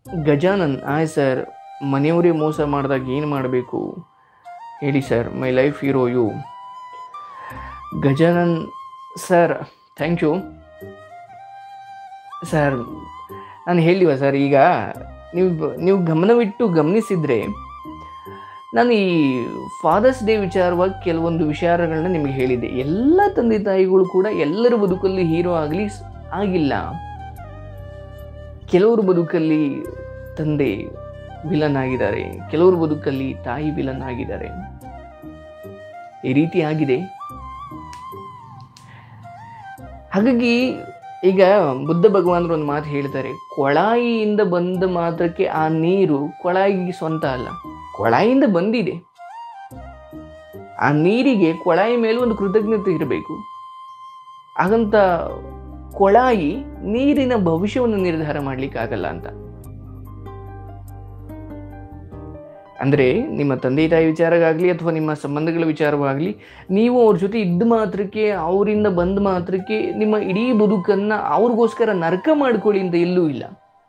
ಗಜಾನನ್ ಆಯ್ sir ಮನೆಯವರೇ ಮೋಸ ಮಾಡಿದಾಗ ಏನು ಮಾಡಬೇಕು ಹೇಳಿ sir my life hero you Gajanan sir thank you sir ನಾನು ಹೇಳಿವ ಸರ್ ಈಗ ನೀವು ನೀವು ಗಮನವಿಟ್ಟು ಗಮನಿಸಿದರೆ ನಾನು ಈ ಫಾದರ್ಸ್ ಡೇ ವಿಚಾರವಾಗಿ ಕೆಲವೊಂದು ವಿಚಾರಗಳನ್ನ ನಿಮಗೆ ಹೇಳಿದ್ದೆ ಎಲ್ಲ ತಂದೆ ತಾಯಿಗಳು ಕೂಡ ಎಲ್ಲರ ಬದುಕಲ್ಲಿ ಹೀರೋ ಆಗಲಿ ಆಗಿಲ್ಲ ಕೆಲವರು ಬದುಕಲ್ಲಿ ತಂದೆ ವಿಲನ್ ಆಗಿದ್ದಾರೆ ಕೆಲವರು ಬದುಕಲ್ಲಿ ತಾಯಿ ವಿಲನ್ ಆಗಿದ್ದಾರೆ ಈ ರೀತಿ ಆಗಿದೆ ಹಾಗಾಗಿ ಈಗ ಬುದ್ಧ ಭಗವಾನರು ಒಂದು ಮಾತು ಹೇಳ್ತಾರೆ ಕೊಳಾಯಿಯಿಂದ ಬಂದ ಮಾತ್ರಕ್ಕೆ ಆ ನೀರು ಕೊಳಾಯಿಗೆ ಸ್ವಂತ ಅಲ್ಲ ಕೊಳಾಯಿಯಿಂದ ಬಂದಿದೆ ಆ ನೀರಿಗೆ ಕೊಳಾಯಿ ಮೇಲೆ ಒಂದು ಕೃತಜ್ಞತೆ ಇರಬೇಕು ಹಾಗಂತ ಕೊಳಾಯಿ ನೀರಿನ ಭವಿಷ್ಯವನ್ನು ನಿರ್ಧಾರ ಮಾಡ್ಲಿಕ್ಕಾಗಲ್ಲ ಅಂತ ಅಂದ್ರೆ ನಿಮ್ಮ ತಂದೆ ತಾಯಿ ವಿಚಾರವಾಗಲಿ ಅಥವಾ ನಿಮ್ಮ ಸಂಬಂಧಗಳ ವಿಚಾರವಾಗಲಿ ನೀವು ಅವ್ರ ಜೊತೆ ಇದ್ದ ಮಾತ್ರಕ್ಕೆ ಅವರಿಂದ ಬಂದ ಮಾತ್ರಕ್ಕೆ ನಿಮ್ಮ ಇಡೀ ಬದುಕನ್ನ ಅವ್ರಿಗೋಸ್ಕರ ನರಕ ಮಾಡ್ಕೊಳ್ಳಿ ಅಂತ ಎಲ್ಲೂ ಇಲ್ಲ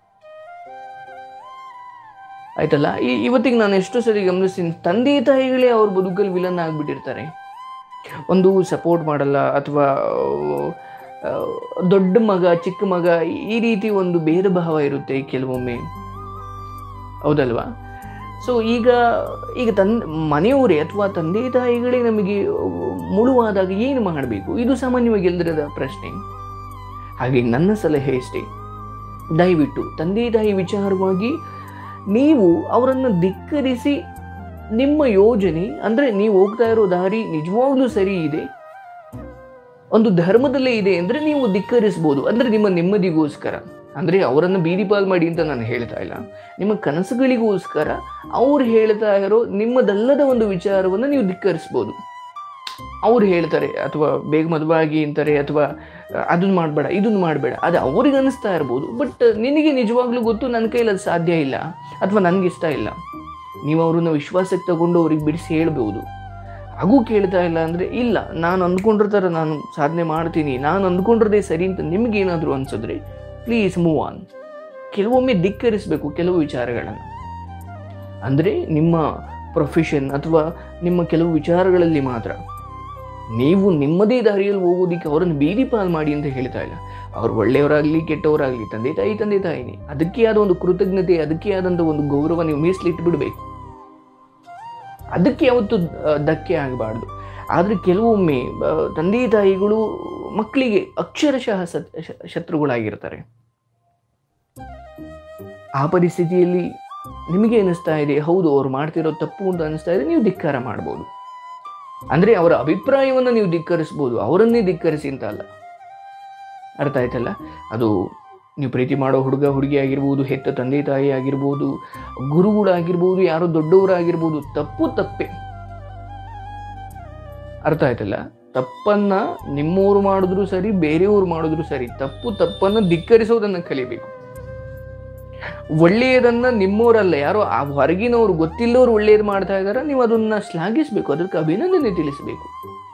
ಆಯ್ತಲ್ಲ ಈ ಇವತ್ತಿಗೆ ನಾನು ಎಷ್ಟೋ ಸರಿ ಗಮನಿಸ್ತೀನಿ ತಂದೆ ತಾಯಿಗಳೇ ಅವ್ರ ಬದುಕಲ್ಲಿ ವಿಲನ್ ಆಗ್ಬಿಟ್ಟಿರ್ತಾರೆ ಒಂದು ಸಪೋರ್ಟ್ ಮಾಡಲ್ಲ ಅಥವಾ ಆ, ದೊಡ್ಡ ಮಗ ಚಿಕ್ಕ ಮಗ ಈ ರೀತಿ ಒಂದು ಭೇದ ಭಾವ ಇರುತ್ತೆ ಕೆಲವೊಮ್ಮೆ ಹೌದಲ್ವಾ ಸೊ ಈಗ ಈಗ ತನ್ ಮನೆಯವರೇ ಅಥವಾ ತಂದೆ ತಾಯಿಗಳೇ ನಮಗೆ ಮುಳುವಾದಾಗ ಏನು ಮಾಡಬೇಕು ಇದು ಸಾಮಾನ್ಯವಾಗಿ ಎಲ್ಲರದ ಪ್ರಶ್ನೆ ಹಾಗೆ ನನ್ನ ಸಲಹೆ ಇಷ್ಟೇ ದಯವಿಟ್ಟು ತಂದೆ ತಾಯಿ ವಿಚಾರವಾಗಿ ನೀವು ಅವರನ್ನು ಧಿಕ್ಕರಿಸಿ ನಿಮ್ಮ ಯೋಜನೆ ಅಂದರೆ ನೀವು ಹೋಗ್ತಾ ಇರೋ ದಾರಿ ನಿಜವಾಗ್ಲೂ ಸರಿ ಇದೆ ಒಂದು ಧರ್ಮದಲ್ಲೇ ಇದೆ ಅಂದರೆ ನೀವು ಧಿಕ್ಕರಿಸ್ಬೋದು ಅಂದರೆ ನಿಮ್ಮ ನೆಮ್ಮದಿಗೋಸ್ಕರ ಅಂದರೆ ಅವರನ್ನು ಬೀದಿ ಪಾಲ್ ಮಾಡಿ ಅಂತ ನಾನು ಹೇಳ್ತಾ ಇಲ್ಲ ನಿಮ್ಮ ಕನಸುಗಳಿಗೋಸ್ಕರ ಅವ್ರು ಹೇಳ್ತಾ ಇರೋ ನಿಮ್ಮದಲ್ಲದ ಒಂದು ವಿಚಾರವನ್ನು ನೀವು ಧಿಕ್ಕರಿಸ್ಬೋದು ಅವ್ರು ಹೇಳ್ತಾರೆ ಅಥವಾ ಬೇಗ ಮದುವಾಗಿ ಅಂತಾರೆ ಅಥವಾ ಅದನ್ನ ಮಾಡಬೇಡ ಇದನ್ನ ಮಾಡಬೇಡ ಅದು ಅವ್ರಿಗೆ ಅನಿಸ್ತಾ ಇರ್ಬೋದು ಬಟ್ ನಿನಗೆ ನಿಜವಾಗ್ಲೂ ಗೊತ್ತು ನನ್ನ ಕೈಲಿ ಅದು ಸಾಧ್ಯ ಇಲ್ಲ ಅಥವಾ ನನಗೆ ಇಷ್ಟ ಇಲ್ಲ ನೀವು ಅವ್ರನ್ನ ವಿಶ್ವಾಸಕ್ಕೆ ತಗೊಂಡು ಅವ್ರಿಗೆ ಬಿಡಿಸಿ ಹೇಳ್ಬೋದು ಹಾಗೂ ಕೇಳ್ತಾ ಇಲ್ಲ ಅಂದರೆ ಇಲ್ಲ ನಾನು ಅಂದ್ಕೊಂಡಿರೋ ಥರ ನಾನು ಸಾಧನೆ ಮಾಡ್ತೀನಿ ನಾನು ಅಂದ್ಕೊಂಡಿರೋದೇ ಸರಿ ಅಂತ ನಿಮಗೇನಾದರೂ ಅನ್ಸಿದ್ರೆ ಪ್ಲೀಸ್ ಮೂವ್ ಆನ್ ಕೆಲವೊಮ್ಮೆ ಧಿಕ್ಕರಿಸಬೇಕು ಕೆಲವು ವಿಚಾರಗಳನ್ನು ಅಂದರೆ ನಿಮ್ಮ ಪ್ರೊಫೆಷನ್ ಅಥವಾ ನಿಮ್ಮ ಕೆಲವು ವಿಚಾರಗಳಲ್ಲಿ ಮಾತ್ರ ನೀವು ನಿಮ್ಮದೇ ದಾರಿಯಲ್ಲಿ ಹೋಗೋದಿಕ್ಕೆ ಅವರನ್ನು ಬೀದಿ ಪಾಲ್ ಮಾಡಿ ಅಂತ ಹೇಳ್ತಾ ಇಲ್ಲ ಅವ್ರು ಒಳ್ಳೆಯವರಾಗಲಿ ಕೆಟ್ಟವರಾಗಲಿ ತಂದೆ ತಾಯಿ ತಂದೆ ತಾಯಿನೇ ಅದಕ್ಕೆ ಆದ ಒಂದು ಕೃತಜ್ಞತೆ ಅದಕ್ಕೆ ಆದಂಥ ಒಂದು ಗೌರವ ನೀವು ಮೀಸಲಿಟ್ಟು ಬಿಡಬೇಕು ಅದಕ್ಕೆ ಯಾವತ್ತು ಆ, ಧಕ್ಕೆ ಆಗಬಾರ್ದು ಆದರೆ ಕೆಲವೊಮ್ಮೆ ಆ, ತಂದೆ ತಾಯಿಗಳು ಮಕ್ಕಳಿಗೆ ಅಕ್ಷರಶಃ ಸತ್ ಶ- ಶತ್ರುಗಳಾಗಿರ್ತಾರೆ ಆ ಪರಿಸ್ಥಿತಿಯಲ್ಲಿ ನಿಮಗೆ ಅನಿಸ್ತಾ ಇದೆ ಹೌದು ಅವ್ರು ಮಾಡ್ತಿರೋ ತಪ್ಪು ಅಂತ ಅನಿಸ್ತಾ ಇದೆ ನೀವು ಧಿಕ್ಕಾರ ಮಾಡ್ಬೋದು ಅಂದರೆ ಅವರ ಅಭಿಪ್ರಾಯವನ್ನು ನೀವು ಧಿಕ್ಕರಿಸ್ಬೋದು ಅವರನ್ನೇ ಧಿಕ್ಕರಿಸಿ ಅಂತ ಅಲ್ಲ ಅರ್ಥ ಆಯ್ತಲ್ಲ ಅದು ನೀವು ಪ್ರೀತಿ ಮಾಡೋ ಹುಡುಗ ಹುಡುಗಿ ಆಗಿರ್ಬೋದು ಹೆತ್ತ ತಂದೆ ತಾಯಿ ಆಗಿರ್ಬೋದು ಗುರುಗಳಾಗಿರ್ಬೋದು ಯಾರೋ ದೊಡ್ಡವರಾಗಿರ್ಬೋದು ತಪ್ಪು ತಪ್ಪೆ ಅರ್ಥ ಆಯ್ತಲ್ಲ ತಪ್ಪನ್ನ ನಿಮ್ಮವರು ಮಾಡಿದ್ರು ಸರಿ ಬೇರೆಯವರು ಮಾಡಿದ್ರು ಸರಿ ತಪ್ಪು ತಪ್ಪನ್ನು ಧಿಕ್ಕರಿಸೋದನ್ನ ಕಲಿಬೇಕು ಒಳ್ಳೆಯದನ್ನ ನಿಮ್ಮವರಲ್ಲ ಯಾರೋ ಆ ಹೊರಗಿನವರು ಗೊತ್ತಿಲ್ಲವ್ರು ಒಳ್ಳೆಯದು ಮಾಡ್ತಾ ಇದಾರೆ ನೀವು ಅದನ್ನ ಶ್ಲಾಘಿಸಬೇಕು ಅದಕ್ಕೆ ಅಭಿನಂದನೆ ತಿಳಿಸಬೇಕು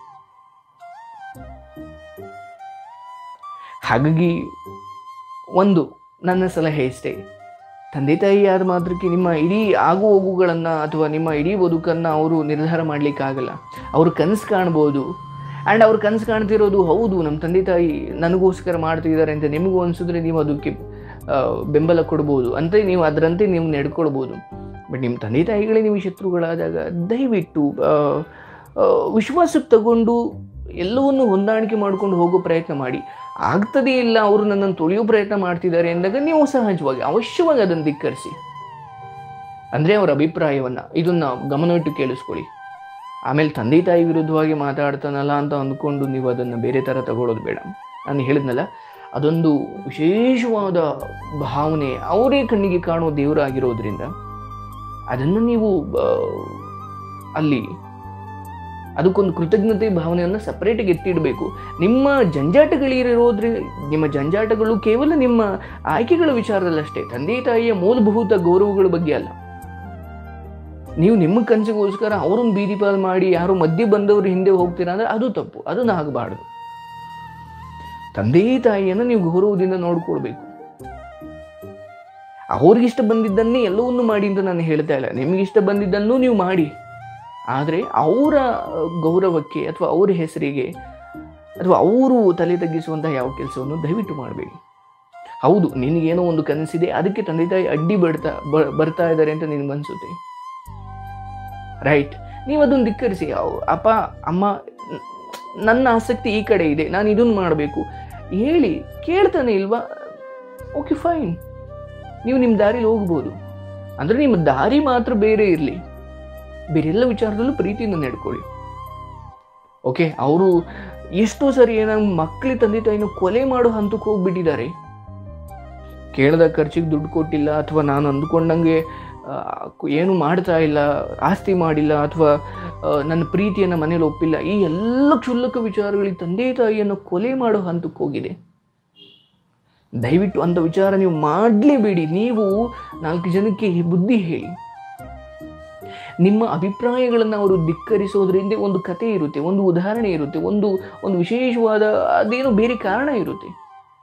ಹಾಗಾಗಿ ಒಂದು ನನ್ನ ಸಲಹೆ ಇಷ್ಟೇ ತಂದೆ ತಾಯಿ ಆದ ಮಾತ್ರಕ್ಕೆ ನಿಮ್ಮ ಇಡೀ ಆಗು ಹೋಗುಗಳನ್ನು ಅಥವಾ ನಿಮ್ಮ ಇಡೀ ಬದುಕನ್ನು ಅವರು ನಿರ್ಧಾರ ಮಾಡಲಿಕ್ಕಾಗಲ್ಲ ಅವರು ಕನಸು ಕಾಣ್ಬೋದು ಆ್ಯಂಡ್ ಅವ್ರು ಕನಸು ಕಾಣ್ತಿರೋದು ಹೌದು ನಮ್ಮ ತಂದೆ ತಾಯಿ ನನಗೋಸ್ಕರ ಮಾಡ್ತಿದ್ದಾರೆ ಅಂತ ನಿಮಗೂ ಅನಿಸಿದ್ರೆ ನೀವು ಅದಕ್ಕೆ ಆ, ಬೆಂಬಲ ಕೊಡ್ಬೋದು ಅಂತ ನೀವು ಅದರಂತೆ ನೀವು ನಡ್ಕೊಳ್ಬೋದು ಬಟ್ ನಿಮ್ಮ ತಂದೆ ತಾಯಿಗಳೇ ನೀವು ಶತ್ರುಗಳಾದಾಗ ದಯವಿಟ್ಟು ಆ, ಆ, ವಿಶ್ವಾಸಕ್ಕೆ ತಗೊಂಡು ಎಲ್ಲವನ್ನು ಹೊಂದಾಣಿಕೆ ಮಾಡ್ಕೊಂಡು ಹೋಗೋ ಪ್ರಯತ್ನ ಮಾಡಿ ಆಗ್ತದೇ ಇಲ್ಲ ಅವರು ನನ್ನನ್ನು ತೊಳೆಯೋ ಪ್ರಯತ್ನ ಮಾಡ್ತಿದ್ದಾರೆ ಎಂದಾಗ ನೀವು ಸಹಜವಾಗಿ ಅವಶ್ಯವಾಗಿ ಅದನ್ನು ಧಿಕ್ಕರಿಸಿ ಅಂದರೆ ಅವರ ಅಭಿಪ್ರಾಯವನ್ನು ಇದನ್ನ ಗಮನವಿಟ್ಟು ಕೇಳಿಸ್ಕೊಳ್ಳಿ ಆಮೇಲೆ ತಂದೆ ತಾಯಿ ವಿರುದ್ಧವಾಗಿ ಮಾತಾಡ್ತಾನಲ್ಲ ಅಂತ ಅಂದ್ಕೊಂಡು ನೀವು ಅದನ್ನು ಬೇರೆ ಥರ ತಗೊಳ್ಳೋದು ಬೇಡ ನಾನು ಹೇಳಿದ್ನಲ್ಲ ಅದೊಂದು ವಿಶೇಷವಾದ ಭಾವನೆ ಅವರೇ ಕಣ್ಣಿಗೆ ಕಾಣುವ ದೇವರಾಗಿರೋದ್ರಿಂದ ಅದನ್ನು ನೀವು ಆ, ಅಲ್ಲಿ ಅದಕ್ಕೊಂದು ಕೃತಜ್ಞತೆ ಭಾವನೆಯನ್ನು ಸಪ್ರೇಟಾಗಿ ಎತ್ತಿಡಬೇಕು ನಿಮ್ಮ ಜಂಜಾಟಗಳಿರೋದ್ರೆ ನಿಮ್ಮ ಜಂಜಾಟಗಳು ಕೇವಲ ನಿಮ್ಮ ಆಯ್ಕೆಗಳ ವಿಚಾರದಲ್ಲಷ್ಟೇ ತಂದೆ ತಾಯಿಯ ಮೂಲಭೂತ ಗೌರವಗಳ ಬಗ್ಗೆ ಅಲ್ಲ ನೀವು ನಿಮ್ಮ ಕನಸಿಗೋಸ್ಕರ ಅವ್ರನ್ನ ಬೀದಿ ಪಾಲ್ ಮಾಡಿ ಯಾರು ಮಧ್ಯೆ ಬಂದವರು ಹಿಂದೆ ಹೋಗ್ತೀರಾ ಅಂದ್ರೆ ಅದು ತಪ್ಪು ಅದನ್ನ ಆಗಬಾರ್ದು ತಂದೆ ತಾಯಿಯನ್ನು ನೀವು ಗೌರವದಿಂದ ನೋಡ್ಕೊಳ್ಬೇಕು ಅವ್ರಿಗಿಷ್ಟ ಬಂದಿದ್ದನ್ನೇ ಎಲ್ಲವನ್ನೂ ಮಾಡಿ ಅಂತ ನಾನು ಹೇಳ್ತಾ ಇಲ್ಲ ನಿಮಗಿಷ್ಟ ಬಂದಿದ್ದನ್ನು ನೀವು ಮಾಡಿ ಆದರೆ ಅವರ ಗೌರವಕ್ಕೆ ಅಥವಾ ಅವರ ಹೆಸರಿಗೆ ಅಥವಾ ಅವರು ತಲೆ ತಗ್ಗಿಸುವಂತಹ ಯಾವ ಕೆಲಸವನ್ನು ದಯವಿಟ್ಟು ಮಾಡಬೇಡಿ ಹೌದು ನಿನಗೇನೋ ಒಂದು ಕನಸಿದೆ ಅದಕ್ಕೆ ತಂದೆ ತಾಯಿ ಅಡ್ಡಿ ಬರ್ತಾ ಬ- ಬರ್ತಾ ಇದ್ದಾರೆ ಅಂತ ನಿನಗನ್ಸುತ್ತೆ ರೈಟ್ ನೀವು ಅದನ್ನು ಧಿಕ್ಕರಿಸಿ ಅವ್- ಅಪ್ಪ ಅಮ್ಮ ನ- ನನ್ನ ಆಸಕ್ತಿ ಈ ಕಡೆ ಇದೆ ನಾನು ಇದನ್ನು ಮಾಡಬೇಕು ಹೇಳಿ ಕೇಳ್ತಾನೆ ಇಲ್ವಾ ಓಕೆ ಫೈನ್ ನೀವು ನಿಮ್ಮ ದಾರಿಲಿ ಹೋಗ್ಬೋದು ಅಂದರೆ ನಿಮ್ಮ ದಾರಿ ಮಾತ್ರ ಬೇರೆ ಇರಲಿ ಬೇರೆಲ್ಲ ವಿಚಾರದಲ್ಲೂ ಪ್ರೀತಿಯಿಂದ ನಡ್ಕೊಳ್ಳಿ ಓಕೆ ಅವರು ಎಷ್ಟೋ ಸರಿ ನಮ್ಮ ಮಕ್ಕಳ ತಂದೆ ತಾಯಿನ ಕೊಲೆ ಮಾಡೋ ಹಂತಕ್ಕೆ ಹೋಗ್ಬಿಟ್ಟಿದ್ದಾರೆ ಕೇಳ್ದ ಖರ್ಚಿಗೆ ದುಡ್ಡು ಕೊಟ್ಟಿಲ್ಲ ಅಥವಾ ನಾನು ಅಂದ್ಕೊಂಡಂಗೆ ಆ, ಏನು ಮಾಡ್ತಾ ಇಲ್ಲ ಆಸ್ತಿ ಮಾಡಿಲ್ಲ ಅಥವಾ ಆ, ನನ್ನ ಪ್ರೀತಿಯನ್ನು ಮನೇಲಿ ಒಪ್ಪಿಲ್ಲ ಈ ಎಲ್ಲ ಕ್ಷುಲ್ಲಕ ವಿಚಾರಗಳಿಗೆ ತಂದೆ ತಾಯಿಯನ್ನು ಕೊಲೆ ಮಾಡೋ ಹಂತಕ್ಕೆ ಹೋಗಿದೆ ದಯವಿಟ್ಟು ಅಂಥ ವಿಚಾರ ನೀವು ಮಾಡಲೇಬೇಡಿ ನೀವು ನಾಲ್ಕು ಜನಕ್ಕೆ ಬುದ್ಧಿ ಹೇಳಿ ನಿಮ್ಮ ಅಭಿಪ್ರಾಯಗಳನ್ನು ಅವರು ಧಿಕ್ಕರಿಸೋದ್ರಿಂದ ಒಂದು ಕತೆ ಇರುತ್ತೆ ಒಂದು ಉದಾಹರಣೆ ಇರುತ್ತೆ ಒಂದು ಒಂದು ವಿಶೇಷವಾದ ಅದೇನೋ ಬೇರೆ ಕಾರಣ ಇರುತ್ತೆ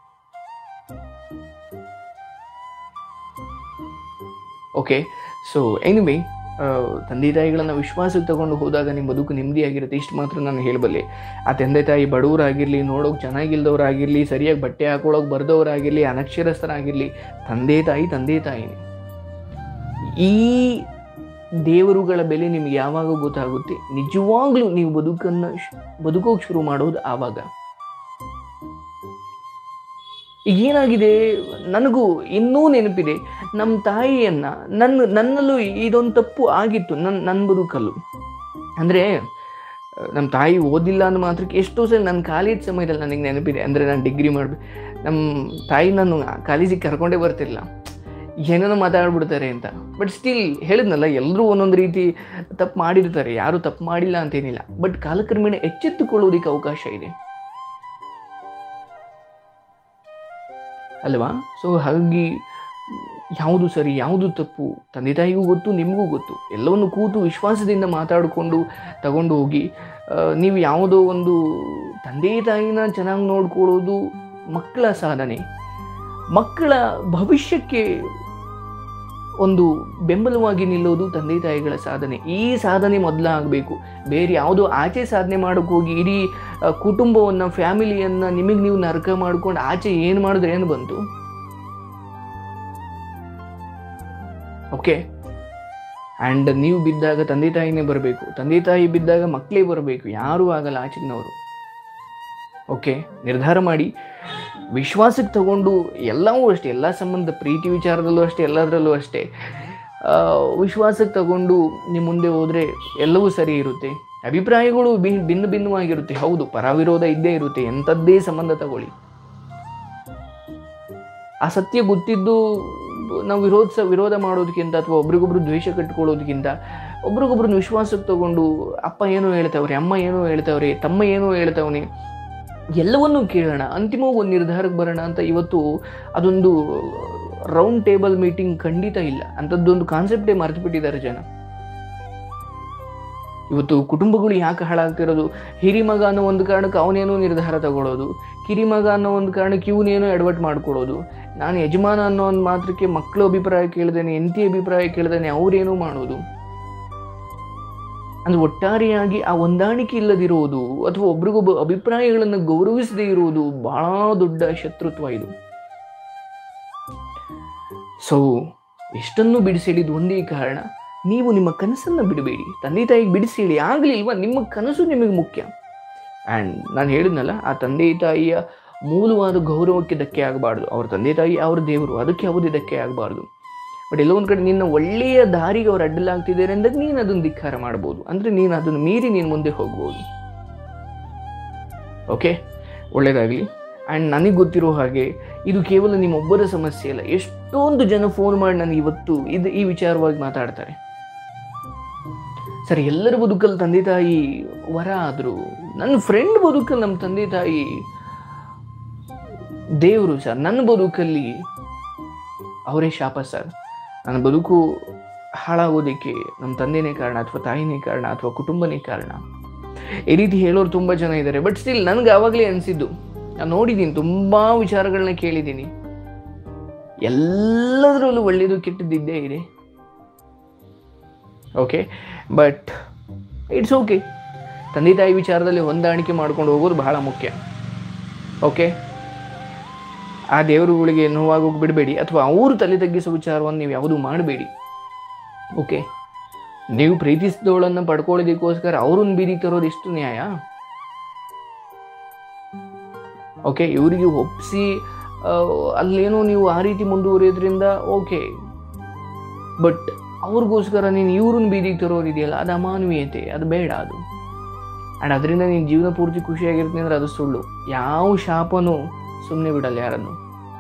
ಓಕೆ ಸೊ ಎನಿವೆ ತಂದೆ ತಾಯಿಗಳನ್ನು ವಿಶ್ವಾಸಕ್ಕೆ ತಗೊಂಡು ಹೋದಾಗ ನಿಮ್ಮ ಬದುಕು ನೆಮ್ಮದಿಯಾಗಿರುತ್ತೆ ಇಷ್ಟು ಮಾತ್ರ ನಾನು ಹೇಳಬಲ್ಲೆ ಆ ತಂದೆ ತಾಯಿ ಬಡವರಾಗಿರಲಿ ನೋಡೋಕೆ ಚೆನ್ನಾಗಿಲ್ದವರಾಗಿರಲಿ ಸರಿಯಾಗಿ ಬಟ್ಟೆ ಹಾಕೊಳ್ಳೋಕೆ ಬರ್ದವರಾಗಿರಲಿ ಅನಕ್ಷರಸ್ಥರಾಗಿರಲಿ ತಂದೆ ತಾಯಿ ತಂದೆ ತಾಯಿನೇ ಈ ದೇವರುಗಳ ಬೆಲೆ ನಿಮ್ಗೆ ಯಾವಾಗ ಗೊತ್ತಾಗುತ್ತೆ ನಿಜವಾಗ್ಲೂ ನೀವು ಬದುಕನ್ನು ಬದುಕೋಕೆ ಶುರು ಮಾಡೋದು ಆವಾಗ ಈಗ ಏನಾಗಿದೆ ನನಗೂ ಇನ್ನೂ ನೆನಪಿದೆ ನಮ್ಮ ತಾಯಿಯನ್ನ ನನ್ನ ನನ್ನಲ್ಲೂ ಇದೊಂದು ತಪ್ಪು ಆಗಿತ್ತು ನನ್ನ ನನ್ನ ಬದುಕಲ್ಲೂ ಅಂದರೆ ನಮ್ಮ ತಾಯಿ ಓದಿಲ್ಲ ಅನ್ನೋ ಮಾತ್ರಕ್ಕೆ ಎಷ್ಟೋ ಸಲ ನನ್ನ ಕಾಲೇಜ್ ಸಮಯದಲ್ಲಿ ನನಗೆ ನೆನಪಿದೆ ಅಂದರೆ ನಾನು ಡಿಗ್ರಿ ಮಾಡ್ಬೇಕು ನಮ್ಮ ತಾಯಿ ನಾನು ಕಾಲೇಜಿಗೆ ಕರ್ಕೊಂಡೇ ಬರ್ತಿಲ್ಲ ಏನೇನೋ ಮಾತಾಡ್ಬಿಡ್ತಾರೆ ಅಂತ ಬಟ್ ಸ್ಟಿಲ್ ಹೇಳಿದ್ನಲ್ಲ ಎಲ್ಲರೂ ಒಂದೊಂದು ರೀತಿ ತಪ್ಪು ಮಾಡಿರ್ತಾರೆ ಯಾರು ತಪ್ಪು ಮಾಡಿಲ್ಲ ಅಂತೇನಿಲ್ಲ ಬಟ್ ಕಾಲಕ್ರಮೇಣ ಎಚ್ಚೆತ್ತುಕೊಳ್ಳೋದಕ್ಕೆ ಅವಕಾಶ ಇದೆ ಅಲ್ವಾ ಸೊ ಹಾಗಾಗಿ ಯಾವುದು ಸರಿ ಯಾವುದು ತಪ್ಪು ತಂದೆ ತಾಯಿಗೂ ಗೊತ್ತು ನಿಮಗೂ ಗೊತ್ತು ಎಲ್ಲವನ್ನು ಕೂತು ವಿಶ್ವಾಸದಿಂದ ಮಾತಾಡಿಕೊಂಡು ತಗೊಂಡು ಹೋಗಿ ಆ, ನೀವು ಯಾವುದೋ ಒಂದು ತಂದೆ ತಾಯಿನ ಚೆನ್ನಾಗಿ ನೋಡ್ಕೊಳ್ಳೋದು ಮಕ್ಕಳ ಸಾಧನೆ ಮಕ್ಕಳ ಭವಿಷ್ಯಕ್ಕೆ ಒಂದು ಬೆಂಬಲವಾಗಿ ನಿಲ್ಲೋದು ತಂದೆ ತಾಯಿಗಳ ಸಾಧನೆ ಈ ಸಾಧನೆ ಮೊದಲ ಆಗಬೇಕು ಬೇರೆ ಯಾವುದೋ ಆಚೆ ಸಾಧನೆ ಮಾಡೋಕೆ ಹೋಗಿ ಇಡೀ ಆ, ಕುಟುಂಬವನ್ನು ಫ್ಯಾಮಿಲಿಯನ್ನು ನಿಮಗೆ ನೀವು ನರಕ ಮಾಡ್ಕೊಂಡು ಆಚೆ ಏನು ಮಾಡಿದ್ರೆ ಏನು ಬಂತು ಓಕೆ ಆ್ಯಂಡ್ ನೀವು ಬಿದ್ದಾಗ ತಂದೆ ತಾಯಿನೇ ಬರಬೇಕು ತಂದೆ ತಾಯಿ ಬಿದ್ದಾಗ ಮಕ್ಕಳೇ ಬರಬೇಕು ಯಾರೂ ಆಗಲ್ಲ ಆಚಿನವರು ಓಕೆ ನಿರ್ಧಾರ ಮಾಡಿ ವಿಶ್ವಾಸಕ್ಕೆ ತಗೊಂಡು ಎಲ್ಲವೂ ಅಷ್ಟೇ ಎಲ್ಲ ಸಂಬಂಧ ಪ್ರೀತಿ ವಿಚಾರದಲ್ಲೂ ಅಷ್ಟೇ ಎಲ್ಲದರಲ್ಲೂ ಅಷ್ಟೇ ಆ, ವಿಶ್ವಾಸಕ್ಕೆ ತಗೊಂಡು ನಿಮ್ಮ ಮುಂದೆ ಹೋದರೆ ಎಲ್ಲವೂ ಸರಿ ಇರುತ್ತೆ ಅಭಿಪ್ರಾಯಗಳು ಬಿ ಭಿನ್ನ ಭಿನ್ನವಾಗಿರುತ್ತೆ ಹೌದು ಪರವಿರೋಧ ಇದ್ದೇ ಇರುತ್ತೆ ಎಂಥದ್ದೇ ಸಂಬಂಧ ತಗೊಳ್ಳಿ ಆ ಸತ್ಯ ಗೊತ್ತಿದ್ದು ನಾವು ವಿರೋಧ ವಿರೋಧ ಮಾಡೋದಕ್ಕಿಂತ ಅಥವಾ ಒಬ್ರಿಗೊಬ್ರು ದ್ವೇಷ ಕಟ್ಕೊಳ್ಳೋದಕ್ಕಿಂತ ಒಬ್ರಿಗೊಬ್ರನ್ನ ವಿಶ್ವಾಸಕ್ಕೆ ತಗೊಂಡು ಅಪ್ಪ ಏನೋ ಹೇಳ್ತಾವ್ರೆ ಅಮ್ಮ ಏನೋ ಹೇಳ್ತಾವ್ರೆ ತಮ್ಮ ಏನೋ ಹೇಳ್ತಾವನೆ ಎಲ್ಲವನ್ನೂ ಕೇಳೋಣ ಅಂತಿಮವಾಗಿ ಒಂದು ನಿರ್ಧಾರಕ್ಕೆ ಬರೋಣ ಅಂತ ಇವತ್ತು ಅದೊಂದು ರೌಂಡ್ ಟೇಬಲ್ ಮೀಟಿಂಗ್ ಖಂಡಿತ ಇಲ್ಲ ಅಂಥದ್ದೊಂದು ಕಾನ್ಸೆಪ್ಟೇ ಮರೆತು ಬಿಟ್ಟಿದ್ದಾರೆ ಜನ ಇವತ್ತು ಕುಟುಂಬಗಳು ಯಾಕೆ ಹಾಳಾಗ್ತಿರೋದು ಹಿರಿಮಗ ಅನ್ನೋ ಒಂದು ಕಾರಣಕ್ಕೆ ಅವನೇನೋ ನಿರ್ಧಾರ ತಗೊಳ್ಳೋದು ಕಿರಿಮಗ ಅನ್ನೋ ಒಂದು ಕಾರಣಕ್ಕೆ ಇವನೇನೋ ಎಡವಟ್ ಮಾಡ್ಕೊಳ್ಳೋದು ನಾನು ಯಜಮಾನ ಅನ್ನೋ ಒಂದು ಮಾತ್ರಕ್ಕೆ ಮಕ್ಕಳ ಅಭಿಪ್ರಾಯ ಕೇಳ್ದೇನೆ ಹೆಂಡತಿ ಅಭಿಪ್ರಾಯ ಕೇಳ್ದೇನೆ ಅವ್ರೇನೋ ಮಾಡೋದು ಅಂದ್ರೆ ಒಟ್ಟಾರೆಯಾಗಿ ಆ ಹೊಂದಾಣಿಕೆ ಇಲ್ಲದಿರುವುದು ಅಥವಾ ಒಬ್ರಿಗೊಬ್ಬ ಅಭಿಪ್ರಾಯಗಳನ್ನು ಗೌರವಿಸದೇ ಇರುವುದು ಬಹಳ ದೊಡ್ಡ ಶತ್ರುತ್ವ ಇದು ಸೊ ಎಷ್ಟನ್ನು ಬಿಡಿಸಿಡಿದು ಒಂದೇ ಕಾರಣ ನೀವು ನಿಮ್ಮ ಕನಸನ್ನು ಬಿಡಬೇಡಿ ತಂದೆ ತಾಯಿಗೆ ಬಿಡಿಸಿ ಹೇಳಿ ಆಗಲಿಲ್ವಾ ನಿಮ್ಮ ಕನಸು ನಿಮಗೆ ಮುಖ್ಯ ಆ್ಯಂಡ್ ನಾನು ಹೇಳಿದ್ನಲ್ಲ ಆ ತಂದೆ ತಾಯಿಯ ಮೂಲವಾದ ಗೌರವಕ್ಕೆ ಧಕ್ಕೆ ಆಗಬಾರ್ದು ಅವ್ರ ತಂದೆ ತಾಯಿ ಅವ್ರ ದೇವರು ಅದಕ್ಕೆ ಯಾವುದೇ ಧಕ್ಕೆ ಆಗಬಾರ್ದು ಬಟ್ ಎಲ್ಲೋ ಒಂದು ಕಡೆ ನಿನ್ನ ಒಳ್ಳೆಯ ದಾರಿಗೆ ಅವ್ರು ಅಡ್ಡಲಾಗ್ತಿದ್ದಾರೆ ಅಂದಾಗ ನೀನು ಅದನ್ನು ಧಿಕ್ಕಾರ ಮಾಡ್ಬೋದು ಅಂದರೆ ನೀನು ಅದನ್ನು ಮೀರಿ ನೀನು ಮುಂದೆ ಹೋಗ್ಬೋದು ಓಕೆ ಒಳ್ಳೆಯದಾಗಲಿ ಆ್ಯಂಡ್ ನನಗೆ ಗೊತ್ತಿರೋ ಹಾಗೆ ಇದು ಕೇವಲ ನಿಮ್ಮೊಬ್ಬರ ಸಮಸ್ಯೆ ಅಲ್ಲ ಎಷ್ಟೊಂದು ಜನ ಫೋನ್ ಮಾಡಿ ನನಗೆ ಇವತ್ತು ಇದು ಈ ವಿಚಾರವಾಗಿ ಮಾತಾಡ್ತಾರೆ ಸರ್ ಎಲ್ಲರ ಬದುಕಲ್ಲಿ ತಂದೆ ತಾಯಿ ವರ ಆದರು ನನ್ನ ಫ್ರೆಂಡ್ ಬದುಕಲ್ಲಿ ನಮ್ಮ ತಂದೆ ತಾಯಿ ದೇವರು ಸರ್ ನನ್ನ ಬದುಕಲ್ಲಿ ಅವರೇ ಶಾಪ ಸರ್ ನನ್ನ ಬದುಕು ಹಾಳಾಗೋದಕ್ಕೆ ನಮ್ಮ ತಂದೆನೇ ಕಾರಣ ಅಥವಾ ತಾಯಿನೇ ಕಾರಣ ಅಥವಾ ಕುಟುಂಬನೇ ಕಾರಣ ಈ ರೀತಿ ಹೇಳೋರು ತುಂಬ ಜನ ಇದ್ದಾರೆ ಬಟ್ ಸ್ಟಿಲ್ ನನಗೆ ಆವಾಗಲೇ ಅನಿಸಿದ್ದು ನಾನು ನೋಡಿದ್ದೀನಿ ತುಂಬ ವಿಚಾರಗಳನ್ನ ಕೇಳಿದ್ದೀನಿ ಎಲ್ಲದರಲ್ಲೂ ಒಳ್ಳೆಯದು ಕೆಟ್ಟದ್ದಿದ್ದೇ ಇದೆ ಓಕೆ ಬಟ್ ಇಟ್ಸ್ ಓಕೆ ತಂದೆ ತಾಯಿ ವಿಚಾರದಲ್ಲಿ ಹೊಂದಾಣಿಕೆ ಮಾಡ್ಕೊಂಡು ಹೋಗೋದು ಬಹಳ ಮುಖ್ಯ ಓಕೆ ಆ ದೇವರುಗಳಿಗೆ ನೋವಾಗೋಗಿ ಬಿಡಬೇಡಿ ಅಥವಾ ಅವರು ತಲೆ ತಗ್ಗಿಸೋ ವಿಚಾರವನ್ನು ನೀವು ಯಾವುದೂ ಮಾಡಬೇಡಿ ಓಕೆ ನೀವು ಪ್ರೀತಿಸಿದವಳನ್ನು ಪಡ್ಕೊಳ್ಳೋದಕ್ಕೋಸ್ಕರ ಅವ್ರನ್ನ ಬೀದಿಗೆ ತರೋದು ಎಷ್ಟು ನ್ಯಾಯ ಓಕೆ ಇವರಿಗೆ ಒಪ್ಪಿಸಿ ಅಲ್ಲೇನೋ ನೀವು ಆ ರೀತಿ ಮುಂದುವರಿಯೋದ್ರಿಂದ ಓಕೆ ಬಟ್ ಅವ್ರಿಗೋಸ್ಕರ ನೀನು ಇವ್ರನ್ನ ಬೀದಿಗೆ ತರೋರಿದೆಯಲ್ಲ ಅದು ಅಮಾನವೀಯತೆ ಅದು ಬೇಡ ಅದು ಆ್ಯಂಡ್ ಅದರಿಂದ ನೀನು ಜೀವನ ಪೂರ್ತಿ ಖುಷಿಯಾಗಿರ್ತೀನಿ ಅಂದ್ರೆ ಅದು ಸುಳ್ಳು ಯಾವ ಶಾಪನೂ ಸುಮ್ಮನೆ ಬಿಡಲ್ಲ ಯಾರನ್ನು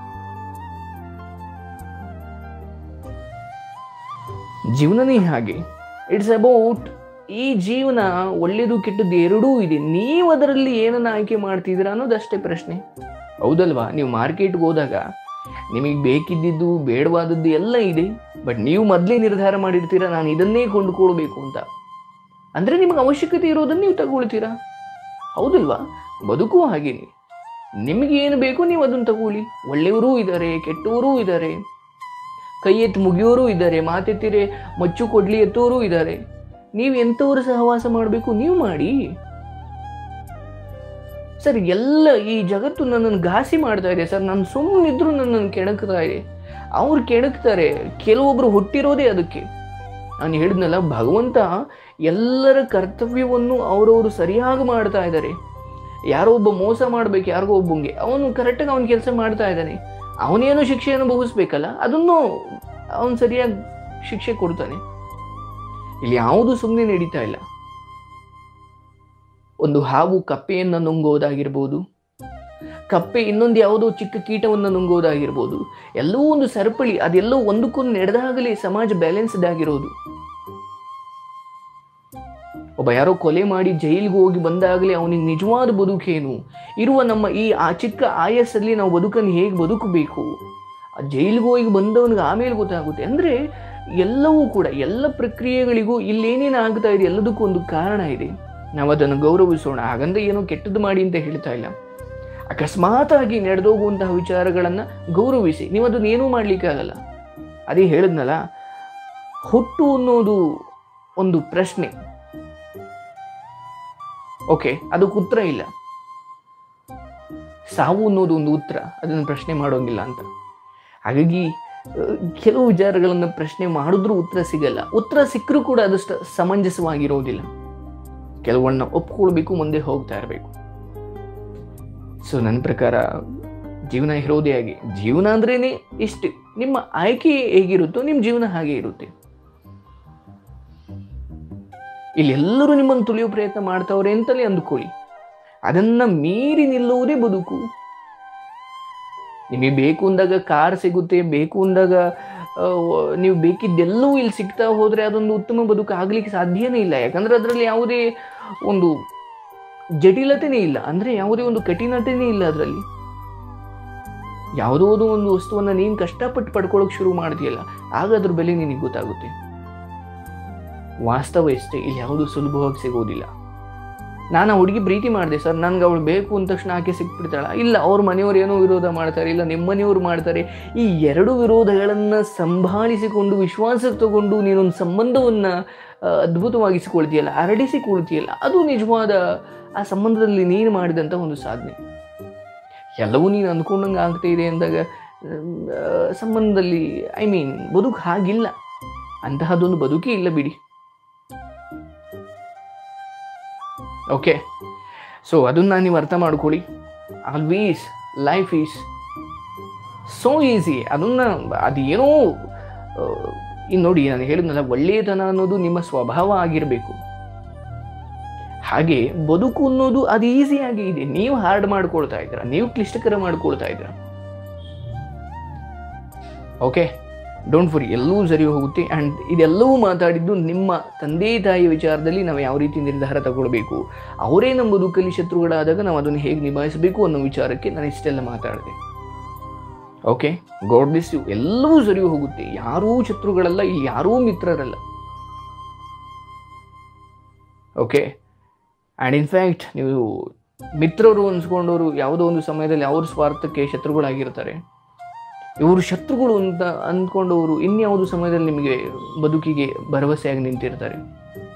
ಜೀವನನೇ ಹಾಗೆ ಇಟ್ಸ್ ಅಬೌಟ್ ಈ ಜೀವನ ಒಳ್ಳೇದು ಕೆಟ್ಟದ್ದು ಎರಡೂ ಇದೆ ನೀವು ಅದರಲ್ಲಿ ಏನನ್ನ ಆಯ್ಕೆ ಮಾಡ್ತಿದ್ದೀರಾ ಅನ್ನೋದಷ್ಟೇ ಪ್ರಶ್ನೆ ಹೌದಲ್ವಾ ನೀವು ಮಾರ್ಕೆಟ್ಗೆ ಹೋದಾಗ ನಿಮಗೆ ಬೇಕಿದ್ದಿದ್ದು ಬೇಡವಾದದ್ದು ಎಲ್ಲ ಇದೆ ಬಟ್ ನೀವು ಮೊದಲೇ ನಿರ್ಧಾರ ಮಾಡಿರ್ತೀರಾ ನಾನು ಇದನ್ನೇ ಕೊಂಡುಕೊಳ್ಬೇಕು ಅಂತ ಅಂದರೆ ನಿಮಗೆ ಅವಶ್ಯಕತೆ ಇರೋದನ್ನು ನೀವು ತಗೊಳ್ತೀರಾ ಹೌದಲ್ವಾ ಬದುಕು ಹಾಗೇನೆ ನಿಮಗೆ ಏನು ಬೇಕು ನೀವು ಅದನ್ನು ತಗೊಳ್ಳಿ ಒಳ್ಳೆಯವರೂ ಇದ್ದಾರೆ ಕೆಟ್ಟವರೂ ಇದ್ದಾರೆ ಕೈ ಎತ್ತಿ ಮುಗಿಯೋರು ಇದ್ದಾರೆ ಮಾತೆತ್ತಿರೆ ಮಚ್ಚು ಕೊಡ್ಲಿ ಎತ್ತೋರು ಇದ್ದಾರೆ ನೀವು ಎಂಥವ್ರು ಸಹವಾಸ ಮಾಡಬೇಕು ನೀವು ಮಾಡಿ ಸರ್ ಎಲ್ಲ ಈ ಜಗತ್ತು ನನ್ನನ್ನು ಘಾಸಿ ಮಾಡ್ತಾ ಇದೆ ಸರ್ ನಾನು ಸುಮ್ಮನಿದ್ರು ನನ್ನನ್ನು ಕೆಣಕ್ತಾ ಇದೆ ಅವ್ರು ಕೆಣಕ್ತಾರೆ ಕೆಲವೊಬ್ರು ಹುಟ್ಟಿರೋದೇ ಅದಕ್ಕೆ ನಾನು ಹೇಳಿದ್ನಲ್ಲ ಭಗವಂತ ಎಲ್ಲರ ಕರ್ತವ್ಯವನ್ನು ಅವರವರು ಸರಿಯಾಗಿ ಮಾಡ್ತಾ ಇದ್ದಾರೆ ಯಾರೋ ಒಬ್ಬ ಮೋಸ ಮಾಡ್ಬೇಕು ಯಾರಿಗೋ ಒಬ್ಬಂಗೆ ಅವನು ಕರೆಕ್ಟಾಗಿ ಅವನ ಕೆಲಸ ಮಾಡ್ತಾ ಇದ್ದಾನೆ ಅವನೇನೋ ಶಿಕ್ಷೆ ಅನುಭವಿಸ್ಬೇಕಲ್ಲ ಅದನ್ನು ಅವನು ಸರಿಯಾಗಿ ಶಿಕ್ಷೆ ಕೊಡ್ತಾನೆ ಇಲ್ಲಿ ಯಾವುದು ಸುಮ್ಮನೆ ನಡೀತಾ ಇಲ್ಲ ಒಂದು ಹಾವು ಕಪ್ಪೆಯನ್ನು ನುಂಗೋದಾಗಿರ್ಬೋದು ಕಪ್ಪೆ ಇನ್ನೊಂದು ಯಾವುದೋ ಚಿಕ್ಕ ಕೀಟವನ್ನು ನುಂಗೋದಾಗಿರ್ಬೋದು ಎಲ್ಲವೂ ಒಂದು ಸರಪಳಿ ಅದೆಲ್ಲೋ ಒಂದಕ್ಕೊಂದು ನಡೆದಾಗಲೇ ಸಮಾಜ ಬ್ಯಾಲೆನ್ಸ್ಡ್ ಆಗಿರೋದು ಒಬ್ಬ ಯಾರೋ ಕೊಲೆ ಮಾಡಿ ಜೈಲಿಗೆ ಹೋಗಿ ಬಂದಾಗಲೇ ಅವನಿಗೆ ನಿಜವಾದ ಬದುಕೇನು ಇರುವ ನಮ್ಮ ಈ ಆ ಚಿಕ್ಕ ಆಯಸ್ಸಲ್ಲಿ ನಾವು ಬದುಕನ್ನು ಹೇಗೆ ಬದುಕಬೇಕು ಆ ಜೈಲಿಗೆ ಹೋಗಿ ಬಂದವನಿಗೆ ಆಮೇಲೆ ಗೊತ್ತಾಗುತ್ತೆ ಅಂದರೆ ಎಲ್ಲವೂ ಕೂಡ ಎಲ್ಲ ಪ್ರಕ್ರಿಯೆಗಳಿಗೂ ಇಲ್ಲೇನೇನು ಆಗ್ತಾ ಇದೆ ಎಲ್ಲದಕ್ಕೂ ಒಂದು ಕಾರಣ ಇದೆ ನಾವು ಅದನ್ನು ಗೌರವಿಸೋಣ ಹಾಗಂದ್ರೆ ಏನೋ ಕೆಟ್ಟದ್ದು ಮಾಡಿ ಅಂತ ಹೇಳ್ತಾ ಇಲ್ಲ ಅಕಸ್ಮಾತಾಗಿ ನಡೆದೋಗುವಂತಹ ವಿಚಾರಗಳನ್ನು ಗೌರವಿಸಿ ನೀವು ಅದನ್ನ ಏನೂ ಮಾಡಲಿಕ್ಕಾಗಲ್ಲ ಅದೇ ಹೇಳಿದ್ನಲ್ಲ ಹುಟ್ಟು ಅನ್ನೋದು ಒಂದು ಪ್ರಶ್ನೆ ಓಕೆ ಅದಕ್ಕೆ ಉತ್ತರ ಇಲ್ಲ ಸಾವು ಅನ್ನೋದು ಒಂದು ಉತ್ತರ ಅದನ್ನು ಪ್ರಶ್ನೆ ಮಾಡೋಂಗಿಲ್ಲ ಅಂತ ಹಾಗಾಗಿ ಆ, ಕೆಲವು ವಿಚಾರಗಳನ್ನು ಪ್ರಶ್ನೆ ಮಾಡಿದ್ರೂ ಉತ್ತರ ಸಿಗಲ್ಲ ಉತ್ತರ ಸಿಕ್ಕರೂ ಕೂಡ ಅದಷ್ಟು ಸಮಂಜಸವಾಗಿರೋದಿಲ್ಲ ಕೆಲವನ್ನ ಒಪ್ಕೊಳ್ಬೇಕು ಮುಂದೆ ಹೋಗ್ತಾ ಇರಬೇಕು ಸೊ ನನ್ನ ಪ್ರಕಾರ ಜೀವನ ಇರೋದೇ ಹಾಗೆ ಜೀವನ ಅಂದ್ರೇನೆ ಇಷ್ಟೇ ನಿಮ್ಮ ಆಯ್ಕೆ ಹೇಗಿರುತ್ತೋ ನಿಮ್ಮ ಜೀವನ ಹಾಗೆ ಇರುತ್ತೆ ಇಲ್ಲಿ ಎಲ್ಲರೂ ನಿಮ್ಮನ್ನು ತುಳಿಯೋ ಪ್ರಯತ್ನ ಮಾಡ್ತಾವ್ರೆ ಅಂತಲೇ ಅಂದುಕೊಳ್ಳಿ ಅದನ್ನ ಮೀರಿ ನಿಲ್ಲುವುದೇ ಬದುಕು ನಿಮಗೆ ಬೇಕು ಅಂದಾಗ ಕಾರ್ ಸಿಗುತ್ತೆ ಬೇಕು ಅಂದಾಗ ಆ, ನೀವು ಬೇಕಿದ್ದೆಲ್ಲವೂ ಇಲ್ಲಿ ಸಿಗ್ತಾ ಹೋದ್ರೆ ಅದೊಂದು ಉತ್ತಮ ಬದುಕು ಆಗ್ಲಿಕ್ಕೆ ಸಾಧ್ಯನೇ ಇಲ್ಲ ಯಾಕಂದ್ರೆ ಅದರಲ್ಲಿ ಯಾವುದೇ ಒಂದು ಜಟಿಲತೆನೇ ಇಲ್ಲ ಅಂದ್ರೆ ಯಾವುದೇ ಒಂದು ಕಠಿಣತೆನೇ ಇಲ್ಲ ಅದರಲ್ಲಿ ಯಾವುದೋ ಒಂದು ವಸ್ತುವನ್ನ ನೀನು ಕಷ್ಟಪಟ್ಟು ಪಡ್ಕೊಳ್ಳೋಕೆ ಶುರು ಮಾಡ್ತೀಯಲ್ಲ ಆಗ ಅದ್ರ ಬೆಲೆ ನಿನಗೆ ಗೊತ್ತಾಗುತ್ತೆ ವಾಸ್ತವ ಎಷ್ಟೇ ಇಲ್ಲಿ ಯಾವುದು ಸುಲಭವಾಗಿ ಸಿಗೋದಿಲ್ಲ ನಾನು ಆ ಹುಡುಗಿ ಪ್ರೀತಿ ಮಾಡಿದೆ ಸರ್ ನನ್ಗೆ ಅವಳು ಬೇಕು ಅಂದ ತಕ್ಷಣ ಆಕೆ ಸಿಕ್ಬಿಡ್ತಾಳ ಇಲ್ಲ ಅವ್ರ ಮನೆಯವ್ರು ಏನೋ ವಿರೋಧ ಮಾಡ್ತಾರೆ ಇಲ್ಲ ನಿಮ್ಮ ಮನೆಯವ್ರು ಮಾಡ್ತಾರೆ ಈ ಎರಡು ವಿರೋಧಗಳನ್ನು ಸಂಭಾಳಿಸಿಕೊಂಡು ವಿಶ್ವಾಸಕ್ಕೆ ತಗೊಂಡು ನೀನೊಂದು ಸಂಬಂಧವನ್ನು ಅದ್ಭುತವಾಗಿಸಿಕೊಳ್ತೀಯಲ್ಲ ಹರಡಿಸಿಕೊಳ್ತೀಯಲ್ಲ ಅದು ನಿಜವಾದ ಆ ಸಂಬಂಧದಲ್ಲಿ ನೀನು ಮಾಡಿದಂಥ ಒಂದು ಸಾಧನೆ ಎಲ್ಲವೂ ನೀನು ಅಂದ್ಕೊಂಡಂಗೆ ಆಗ್ತಾ ಇದೆ ಅಂದಾಗ ಆ, ಸಂಬಂಧದಲ್ಲಿ ಐ ಮೀನ್ ಬದುಕು ಹಾಗಿಲ್ಲ ಅಂತಹದ್ದೊಂದು ಬದುಕೇ ಇಲ್ಲ ಬಿಡಿ ಓಕೆ ಸೊ ಅದನ್ನ ನೀವು ಅರ್ಥ ಮಾಡ್ಕೊಳ್ಳಿ always life is so easy ಅದನ್ನ ಅದೇನೋ ಇನ್ನು ನೋಡಿ ನಾನು ಹೇಳಿದ್ನಲ್ಲ ಒಳ್ಳೆಯತನ ಅನ್ನೋದು ನಿಮ್ಮ ಸ್ವಭಾವ ಆಗಿರಬೇಕು ಹಾಗೆ ಬದುಕು ಅನ್ನೋದು ಅದು ಈಸಿಯಾಗಿ ಇದೆ ನೀವು ಹಾರ್ಡ್ ಮಾಡ್ಕೊಳ್ತಾ ಇದ್ದೀರಾ ನೀವು ಕ್ಲಿಷ್ಟಕರ ಮಾಡ್ಕೊಳ್ತಾ ಇದ್ದೀರಾ ಓಕೆ ಡೋಂಟ್ ಫರಿ ಎಲ್ಲವೂ ಸರಿ ಹೋಗುತ್ತೆ ಆ್ಯಂಡ್ ಇದೆಲ್ಲವೂ ಮಾತಾಡಿದ್ದು ನಿಮ್ಮ ತಂದೆ ತಾಯಿ ವಿಚಾರದಲ್ಲಿ ನಾವು ಯಾವ ರೀತಿ ನಿರ್ಧಾರ ತಗೊಳ್ಬೇಕು ಅವರೇ ನಮ್ಮ ಬದುಕಲ್ಲಿ ಶತ್ರುಗಳಾದಾಗ ನಾವು ಅದನ್ನು ಹೇಗೆ ನಿಭಾಯಿಸಬೇಕು ಅನ್ನೋ ವಿಚಾರಕ್ಕೆ ನಾನು ಇಷ್ಟೆಲ್ಲ ಮಾತಾಡಿದೆ ಓಕೆ ಗಾಡ್ ಬ್ಲೆಸ್ ಯು ಎಲ್ಲವೂ ಸರಿ ಹೋಗುತ್ತೆ ಯಾರೂ ಶತ್ರುಗಳಲ್ಲ ಇಲ್ಲಿ ಯಾರೂ ಮಿತ್ರರಲ್ಲ ಓಕೆ ಆ್ಯಂಡ್ ಇನ್ಫ್ಯಾಕ್ಟ್ ನೀವು ಮಿತ್ರರು ಅನ್ಸ್ಕೊಂಡವರು ಯಾವುದೋ ಒಂದು ಸಮಯದಲ್ಲಿ ಅವ್ರ ಸ್ವಾರ್ಥಕ್ಕೆ ಶತ್ರುಗಳಾಗಿರ್ತಾರೆ ಇವರು ಶತ್ರುಗಳು ಅಂತ ಅಂದ್ಕೊಂಡವರು ಇನ್ಯಾವುದು ಸಮಯದಲ್ಲಿ ನಿಮಗೆ ಬದುಕಿಗೆ ಭರವಸೆಯಾಗಿ ನಿಂತಿರ್ತಾರೆ